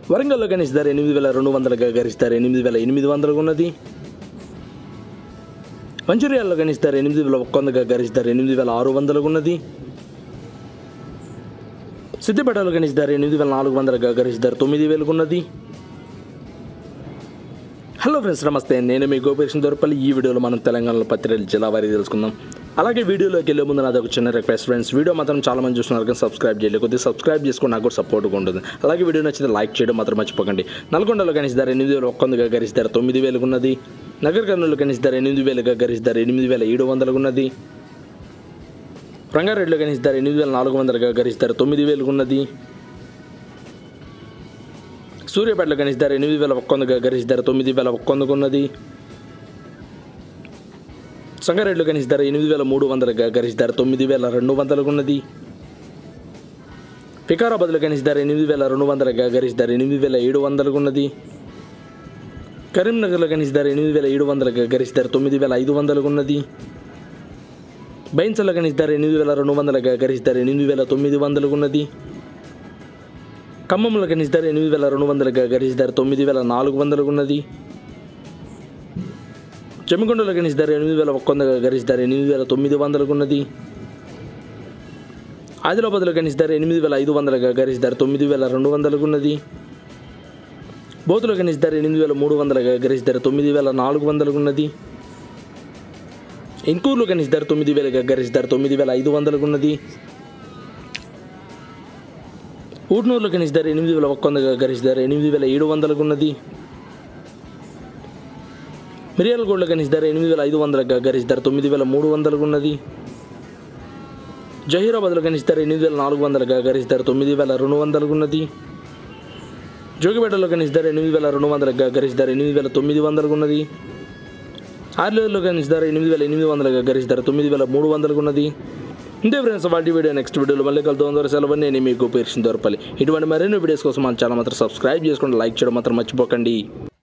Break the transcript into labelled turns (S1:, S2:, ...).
S1: వరంగల్లో గణేష్ ధర ఎనిమిది వేల రెండు వందలుగా గరిష్ట ధర ఎనిమిది వేల ఎనిమిది వందలుగా ఉన్నది మంచిర్యాలలో గణేష్ ధర ఎనిమిది వేల ఒక్క వందగా గరిష్ట ధర ఎనిమిది వేల ఆరు వందలుగా ఉన్నది సిద్దిపేటలో గణేష్ ధర ఎనిమిది వేల నాలుగు వందలుగా గరిష్ట ధర తొమ్మిది వేలకు ఉన్నది హలో ఫ్రెండ్స్ నమస్తే నేను మీ గోపీకృష్ణ దొరపల్లి ఈ వీడియోలో మనం తెలంగాణలో పత్రికలు జిల్లా వారీ తెలుసుకుందాం అలాగే వీడియోలోకి వెళ్ళే ముందు నాది ఒక చిన్న రిక్వెస్ట్ ఫ్రెండ్స్ వీడియో మాత్రం చాలా మంది చూస్తున్నారు కానీ సబ్స్క్రైబ్ చేయలేదు కొద్దిగా సబ్స్క్రైబ్ చేసుకుని నాకు కూడా సపోర్ట్గా ఉంటుంది అలాగే వీడియో నచ్చితే లైక్ చేయడం మాత్రం మర్చిపోకండి నల్గొండలో గణేష్ ధర ఎనిమిది వేల ఒక్క వందగా గరిష్ట ధర తొమ్మిది వేలకు ఉన్నది నగర కర్నూలు గణేష్ ధర ఎనిమిది వేలుగా గరిష్ట ధర ఎనిమిది వేల ఏడు వందలకు ఉన్నది రంగారెడ్డిలో గణేష్ ధర ఎనిమిది వేల నాలుగు వందలుగా గరిష్ట ధర తొమ్మిది వేలకు ఉన్నది సూర్యాపేటలో గణేష్ ధర ఎనిమిది వేల ఒక్క వందగా గరిష్ట ధర తొమ్మిది వేల ఒక్క వందకు ఉన్నది సంగారెడ్డిలో గణేష్ ధర ఎనిమిది వేల మూడు వందలుగా గరిష్ట ధర తొమ్మిది వేల రెండు వందలకు ఉన్నది వికారాబాద్లో గణేష్ ధర ఎనిమిది వేల రెండు వందలుగా గరిష్ట ధర ఎనిమిది వేల ఏడు వందలకు ఉన్నది కరీంనగర్లో గణేష్ ధర ఎనిమిది వేల ఏడు వందలుగా గరిష్ట ధర తొమ్మిది వేల ఐదు వందలకు ఉన్నది బైన్సల్లో గణేష్ ధర ఎనిమిది వేల రెండు వందలుగా గరిష్ట ధర ఎనిమిది వేల తొమ్మిది వందలకు ఉన్నది ఖమ్మంలో గణేష్ ధర ఎనిమిది వేల రెండు వందలుగా గరిష్ట ధర తొమ్మిది వేల నాలుగు వందలకు ఉన్నది జమ్మికొండలో గణేష్ ధర ఎనిమిది వేల ఒక్క వందగా గరిష్ట ధర ఎనిమిది వేల తొమ్మిది వందలకు ఉన్నది ఆదిలాబాద్లో గణేష్ ధర ఎనిమిది వేల ఐదు వందలుగా గరిష్ట ధర తొమ్మిది వేల రెండు వందలకు ఉన్నది బోతులో గణేష్ ధర ఎనిమిది వేల మూడు వందలుగా గరిష్ట ధర తొమ్మిది వేల నాలుగు వందలకు ఉన్నది ఇంకూరులో గణేష్ ధర తొమ్మిది వేలుగా గరిష్ట ధర తొమ్మిది వేల ఐదు వందలకు ఉన్నది ఊట్నూరులో గణేష్ ధర ఎనిమిది వేల ఒక్క వందగా గరిష్ట ధర ఎనిమిది వేల ఏడు వందలకు ఉన్నది మిరియాలగూడలో గణేష్ ధర ఎనిమిది వేల ఐదు వందలుగా గరిష్ట ధర తొమ్మిది వేల మూడు వందలకు ఉన్నది జహీరాబాద్లో గణేష్ ధర ఎనిమిది వేల నాలుగు వందలుగా గరిష్ట ధర తొమ్మిది వేల రెండు వందలకు ఉన్నది జోగిపేటలో గణేష్ ధర ఎనిమిది వేల రెండు వందలుగా గరిష్ట ధర ఎనిమిది వేల తొమ్మిది వందలకు ఉన్నది ఆర్లేలో గణేష్ ధర ఎనిమిది వేల ఎనిమిది వందలుగా గరిష్ట ధర తొమ్మిది వేల మూడు వందలకు ఉన్నది ఇంతే ఫ్రెండ్స్ వాటి వీడియో నెక్స్ట్ వీడియోలో మళ్ళీ కలుద్దాం ద్వారా సెలవు నేను మీకు పేర్చిన దొరపాలి ఇటువంటి మరిన్ని వీడియోస్ కోసం మన ఛానల్ మాత్రం సబ్స్క్రైబ్ చేసుకోండి లైక్ చేయడం మాత్రం మర్చిపోకండి